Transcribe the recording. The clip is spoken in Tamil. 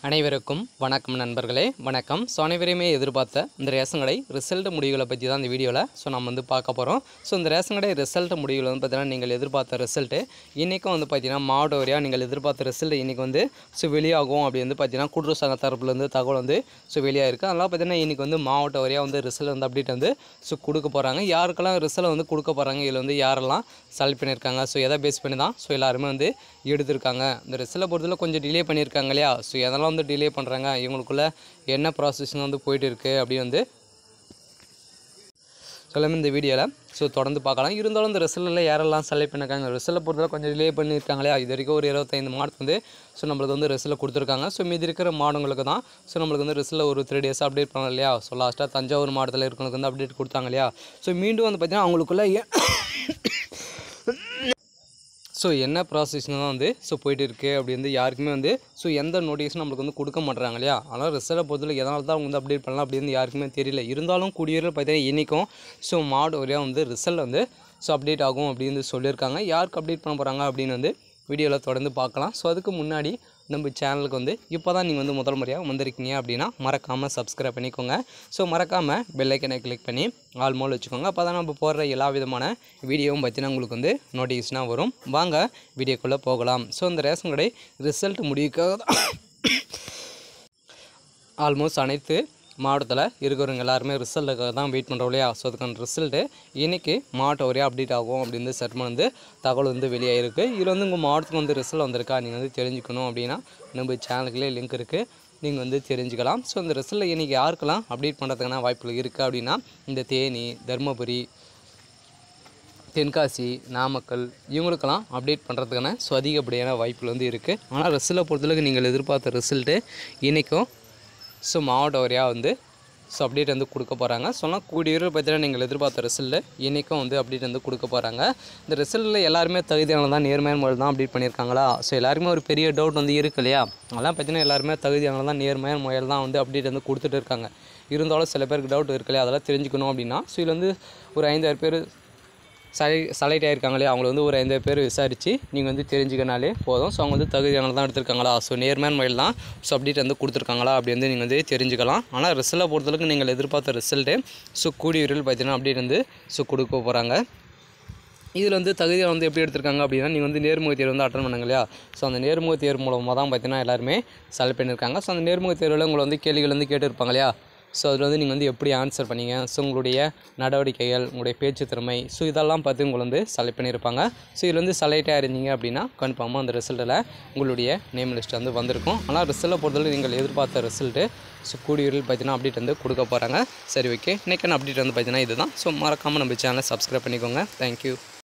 அனைவருக்கும் வணக்கம் நண்பர்களே வணக்கம் ஸோ அனைவரையுமே எதிர்பார்த்த இந்த ரேஷன் கடை ரிசல்ட் முடிவுகளை பற்றி தான் இந்த வீடியோவில் ஸோ நம்ம வந்து பார்க்க போகிறோம் ஸோ இந்த ரேஷன் கடை ரிசல்ட் முடிவுகள் வந்து பார்த்தீங்கன்னா நீங்கள் எதிர்பார்த்த ரிசல்ட்டு இன்றைக்கும் வந்து பார்த்தீங்கன்னா மாவட்ட வரையாக நீங்கள் எதிர்பார்த்த ரிசல்ட் இன்றைக்கி வந்து ஸோ வெளியாகும் அப்படி வந்து பார்த்தீங்கன்னா கூட்டுறவு சங்க தரப்புலேருந்து தகவல் வந்து ஸோ வெளியாகிருக்கு அதனால் பார்த்தீங்கன்னா இன்றைக்கி வந்து மாவட்ட வரையாக வந்து ரிசல்ட் வந்து அப்டேட் வந்து ஸோ கொடுக்க போகிறாங்க யாருக்கெல்லாம் ரிசல்ட் வந்து கொடுக்க போகிறாங்க இதில் வந்து யாரெல்லாம் செலக்ட் பண்ணியிருக்காங்க ஸோ எதை பேஸ் பண்ணி தான் ஸோ எல்லாருமே வந்து எடுத்திருக்காங்க இந்த ரிசல்ட்டை பொறுத்தவரை கொஞ்சம் டிலே பண்ணியிருக்காங்க இல்லையா ஸோ எதெல்லாம் வந்து டிலே பண்ணுறாங்க இவங்களுக்குள்ள என்ன ப்ராசஸிங் வந்து போயிட்டு இருக்குது அப்படின்னு வந்து எல்லாமே இந்த வீடியோவில் ஸோ தொடர்ந்து பார்க்கலாம் இருந்தாலும் இந்த ரிசல்ட்டில் யாரெல்லாம் செலக்ட் பண்ணிருக்காங்க ரிசல்ட்டை பொறுத்தவரை கொஞ்சம் டிலே பண்ணியிருக்காங்க இல்லையா இது வரைக்கும் ஒரு இருபத்தைந்து மார்க் வந்து ஸோ நம்மளுக்கு வந்து ரிசல்ட் கொடுத்துருக்காங்க ஸோ மீதி இருக்கிற மாடுங்களுக்கு தான் ஸோ நம்மளுக்கு வந்து ரிசல்ட் ஒரு த்ரீ டேஸ் அப்டேட் பண்ணலாம் இல்லையா ஸோ லாஸ்ட்டாக தஞ்சாவூர் மாவட்டத்தில் இருக்கிறவங்களுக்கு வந்து அப்டேட் கொடுத்தாங்க இல்லையா ஸோ மீண்டும் வந்து பார்த்திங்கன்னா அவங்களுக்குள்ள ஏ- ஸோ என்ன ப்ராசஸிங் தான் வந்து ஸோ போயிட்டு இருக்கு அப்படி வந்து யாருக்குமே வந்து ஸோ எந்த நோட்டீஸும் நம்மளுக்கு வந்து கொடுக்க மாட்றாங்க இல்லையா ஆனால் ரிசல்ட்டை பொறுத்தவரை எதனால தான் அவங்க வந்து அப்டேட் பண்ணலாம் அப்படி வந்து யாருக்குமே தெரியல இருந்தாலும் கூடியவர்கள் பார்த்தீங்கன்னா இன்றைக்கும் ஸோ மாடு வரையாக வந்து ரிசல்ட் வந்து ஸோ அப்டேட் ஆகும் அப்படின்னு சொல்லியிருக்காங்க யாருக்கு அப்டேட் பண்ண போகிறாங்க அப்படின்னு வந்து வீடியோவில் தொடர்ந்து பார்க்கலாம் ஸோ அதுக்கு முன்னாடி நம்ம சேனலுக்கு வந்து இப்போ தான் நீங்கள் வந்து முதல் முறையாக வந்திருக்கீங்க அப்படின்னா மறக்காமல் சப்ஸ்கிரைப் பண்ணிக்கோங்க ஸோ மறக்காமல் பெல்லைக்கனை கிளிக் பண்ணி ஆல் மோல் வச்சுக்கோங்க அப்போ தான் நம்ம போடுற எல்லா விதமான வீடியோவும் பார்த்தீங்கன்னா உங்களுக்கு வந்து நோட்டிஃபிகேஷனாக வரும் வாங்க வீடியோக்குள்ளே போகலாம் ஸோ இந்த ரேஷன் கடை ரிசல்ட் முடிவுக்காக தான் ஆல்மோஸ்ட் அனைத்து மாவட்டத்தில் இருக்கிறவங்க எல்லாருமே ரிசல்ட்டுக்காக தான் வெயிட் பண்ணுறோம் இல்லையா ஸோ அதுக்கான ரிசல்ட்டு இன்றைக்கி மாவட்ட வரையாக அப்டேட் ஆகும் அப்படின்னு செட்மெண்ட் வந்து தகவல் வந்து வெளியாகிருக்கு இதில் வந்து உங்கள் மாவட்டத்துக்கு வந்து ரிசல்ட் வந்திருக்கா நீங்கள் வந்து தெரிஞ்சுக்கணும் அப்படின்னா நம்ம சேனலுக்குள்ளே லிங்க் இருக்குது நீங்கள் வந்து தெரிஞ்சுக்கலாம் ஸோ இந்த ரிசல்ட்டில் இன்றைக்கி யாருக்கெல்லாம் அப்டேட் பண்ணுறதுக்கான வாய்ப்புகள் இருக்குது அப்படின்னா இந்த தேனி தருமபுரி தென்காசி நாமக்கல் இவங்களுக்கெல்லாம் அப்டேட் பண்ணுறதுக்கான ஸோ அதிகப்படியான வாய்ப்புகள் வந்து இருக்குது ஆனால் ரிசல்ட்டை பொறுத்தளவுக்கு நீங்கள் எதிர்பார்த்த ரிசல்ட்டு இன்றைக்கும் ஸோ மாவட்ட வாரியாக வந்து ஸோ அப்டேட் வந்து கொடுக்க போகிறாங்க சொன்னால் கூடிய விரைவில் பார்த்தீங்கன்னா நீங்கள் எதிர்பார்த்த ரிசல்ட்டு இன்றைக்கும் வந்து அப்டேட் வந்து கொடுக்க போகிறாங்க இந்த ரிசல்ட்டில் எல்லாருமே தகுதியான தான் நேர்மையான முறையில் தான் அப்டேட் பண்ணியிருக்காங்களா ஸோ எல்லாருமே ஒரு பெரிய டவுட் வந்து இருக்கு இல்லையா அதெல்லாம் பார்த்தீங்கன்னா எல்லாருமே தகுதியான தான் நேர்மையான முறையில் தான் வந்து அப்டேட் வந்து கொடுத்துட்டு இருக்காங்க இருந்தாலும் சில பேருக்கு டவுட் இருக்கு இல்லையா அதெல்லாம் தெரிஞ்சுக்கணும் அப்படின்னா ஸோ இதில் வந்து ஒரு ஐந்தாயிரம் பேர் சலை செலக்ட் ஆகிருக்காங்களே அவங்கள வந்து ஒரு ஐந்து பேர் விசாரித்து நீங்கள் வந்து தெரிஞ்சுக்கனாலே போதும் ஸோ அவங்க வந்து தகுதியானது தான் எடுத்திருக்காங்களா ஸோ நேர்மையான முறையில் தான் ஸோ அப்டேட் வந்து கொடுத்துருக்காங்களா அப்படி வந்து நீங்கள் வந்து தெரிஞ்சுக்கலாம் ஆனால் ரிசல்ட்டை பொறுத்தளவுக்கு நீங்கள் எதிர்பார்த்த ரிசல்ட்டு ஸோ கூடிய விரைவில் பார்த்தீங்கன்னா அப்டேட் வந்து ஸோ கொடுக்க போகிறாங்க இதில் வந்து தகுதியை வந்து எப்படி எடுத்திருக்காங்க அப்படின்னா நீங்கள் வந்து நேர்முக தேர்வு வந்து அட்டன் பண்ணுங்க இல்லையா ஸோ அந்த நேர்முக தேர்வு மூலமாக தான் பார்த்தீங்கன்னா எல்லாருமே செலக்ட் பண்ணியிருக்காங்க ஸோ அந்த நேர்முக தேர்வில் உங்களை வந்து கேள்விகள் வந்து கேட்டிருப்பாங்க இல்லையா ஸோ அதில் வந்து நீங்கள் வந்து எப்படி ஆன்சர் பண்ணீங்க ஸோ உங்களுடைய நடவடிக்கைகள் உங்களுடைய பேச்சு திறமை ஸோ இதெல்லாம் பார்த்து உங்களை வந்து செலக்ட் பண்ணியிருப்பாங்க ஸோ இதில் வந்து செலக்டாக இருந்தீங்க அப்படின்னா கன்ஃபார்மாக அந்த ரிசல்ட்டில் உங்களுடைய நேம் லிஸ்ட் வந்து வந்திருக்கும் ஆனால் ரிசல்ட்டை பொறுத்தவரை நீங்கள் எதிர்பார்த்த ரிசல்ட்டு ஸோ கூடிய விரைவில் பார்த்தீங்கன்னா அப்டேட் வந்து கொடுக்க போகிறாங்க சரி ஓகே இன்றைக்கான அப்டேட் வந்து பார்த்தீங்கன்னா இதுதான் ஸோ மறக்காமல் நம்ம சேனலை சப்ஸ்கிரைப் பண்ணிக்கோங்க தேங்க்யூ